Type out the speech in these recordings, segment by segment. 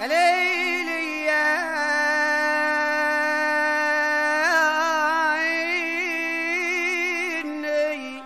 ليلي يا عيني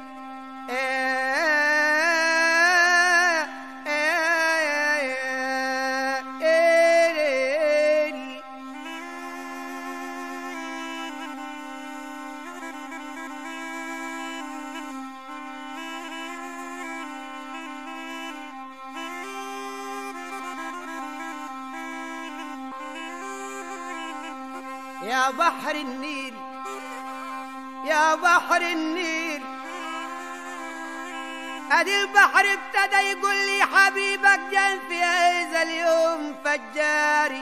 يا بحر النيل يا بحر النيل ادي البحر ابتدى يقول لي حبيبك جن في هذا اليوم فجاري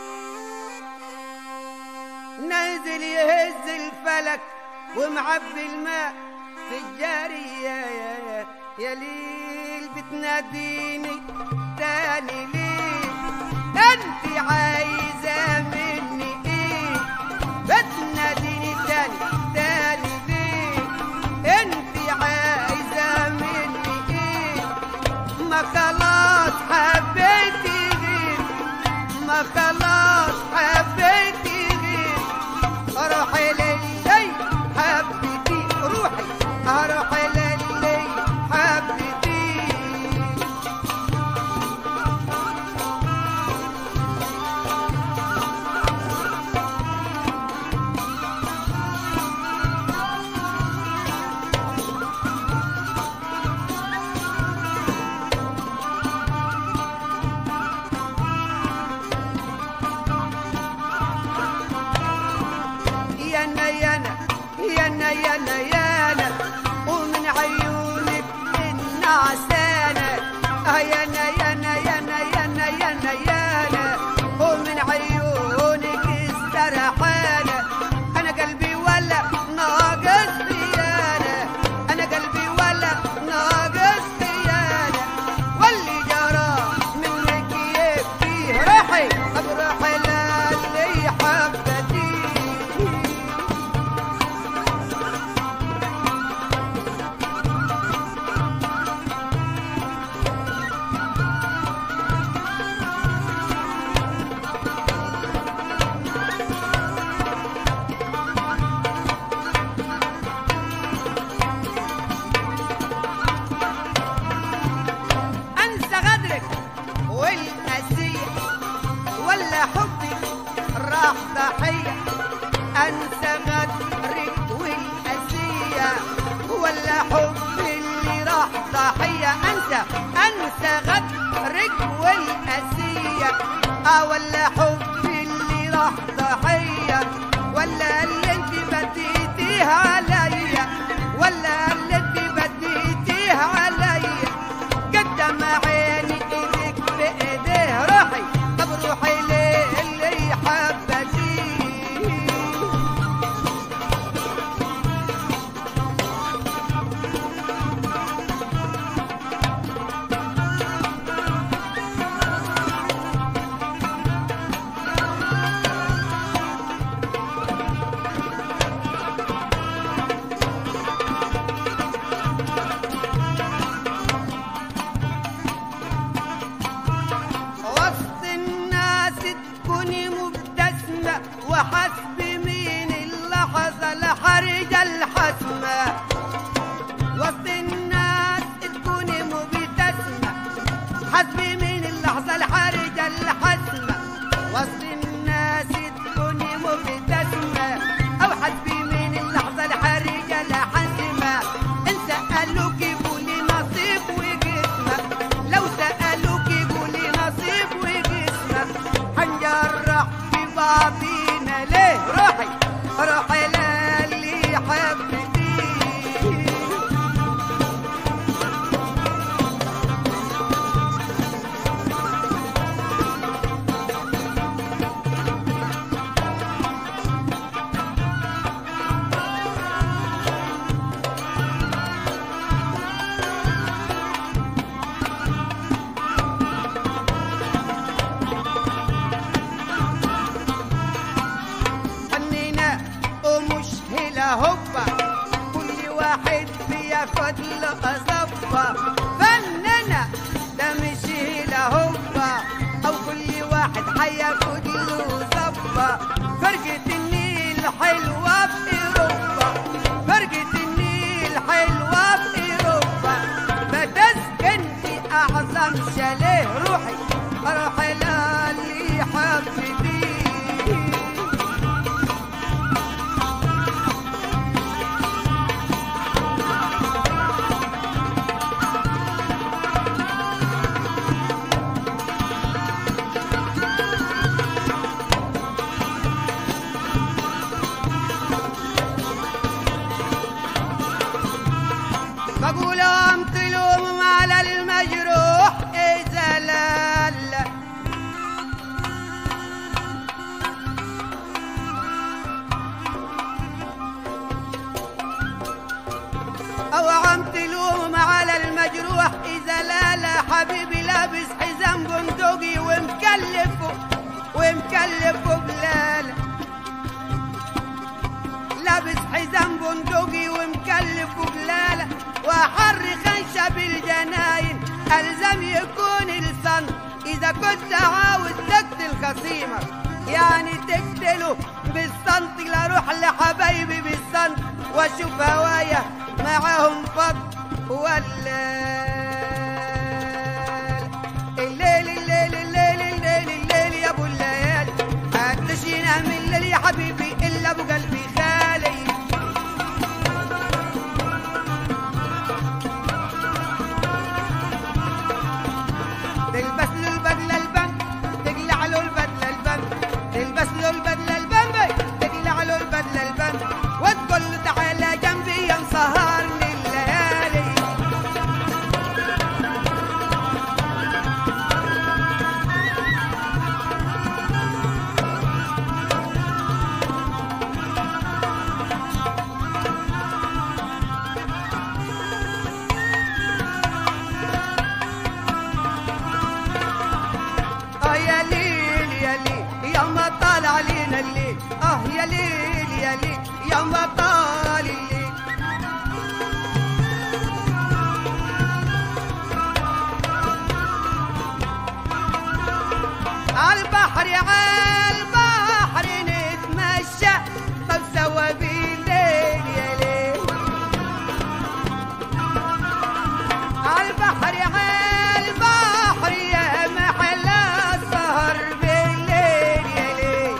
نازل يهز الفلك ومعبي الماء في الجاري يا يا يا, يا ليل بتناديني تاني ليه انت عايزه مني ايه بتناديني تاني تاني ليه انت عايزه مني ايه ما خلاص حبيتي غير ما خلاص حبيتي غير روحي للي حبيتي روحي روحي للي حبيتي يانا يانا يانا يانا يانا ومن عيونك النعسانة آه يانا يانا يانا يانا يانا يانا ومن عيونك السرحانة أنا قلبي ولا ناقص ديانة أنا قلبي ولا ناقص ديانة واللي جرى منك يبكي روحي بروحي للي حبتي انسى غدرك والاسية ولا حبك راح ضحية انسى غدرك والاسية ولا حب اللي راح ضحية انسى انسى غدرك والاسية اه ولا حب اللي راح ضحية ولا اللي انت بديتيه عليا ولا اللي انت بديتيه عليا قدم عيني ايدك بايديه روحي طب روحي ليه اللي حبتي وسط الناس تكوني مبتسمة وحسب مين اللحظة الحرج الحسمة وسط الناس تكوني مبتسمة حسب مين اللحظة الحرج الحسمة وسط الناس تكوني مبتسمة أو حسب مين اللحظة الحرج الحسمة إن سألوك قولي نصيب وجسمك لو سألوك قولي نصيب وجسمك هنجرح في بعضينا ليه روحي روحي للي حبتي فنينا ومش هلا هوبا كل واحد بياخد له صفة فننا ده مش هلا هوبا او كل واحد حياخد له زبة فرقة النيل حلوة في أوروبا فرقة النيل حلوة في أوروبا بتسكن في أعظم شاليه روحي روحي للي حبيبي بقولهم تلوم على المجروح إذا لا لا أو عم تلوم على المجروح إذا لا لا حبيبي لابس حزام بندقي ومكلفه ومكلفه بلاله لابس حزام بندقي ومكلف بلالة وحر خنشة بالجناين ألزم يكون الصن إذا كنت عاوز تقتل خصيمك يعني تقتله بالصنط لأروح لحبايبي بالصنط وأشوف هوايا معاهم فض ولا الليل الليل الليل الليل الليل يا ابو الليالي قديش ينام الليل يا حبيبي الا ابو قلبي خالي تلبس له البدله البن تقلع له البدله البن تلبس له البدله البن تقلع له البدله البن وتقول له تعالى جنبي يا مسهرني الليالي اه يا ليل يا ليل يا ما طال علينا الليل اه يا ليل يا ليل يا ما طال الليل عالبحر عالبحر نتمشى طب سوا بالليل يا ليل عالبحر عالبحر يا محلى السهر بالليل يا ليل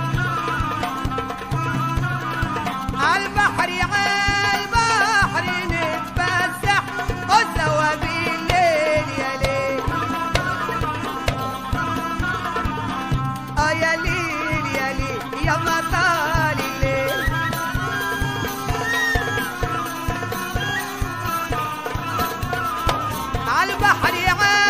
عالبحر عالبحر نتفسح وسوا بالليل يا ليل اه يا ليل يا ليل يا ما طال الليل عالبحر عالبحر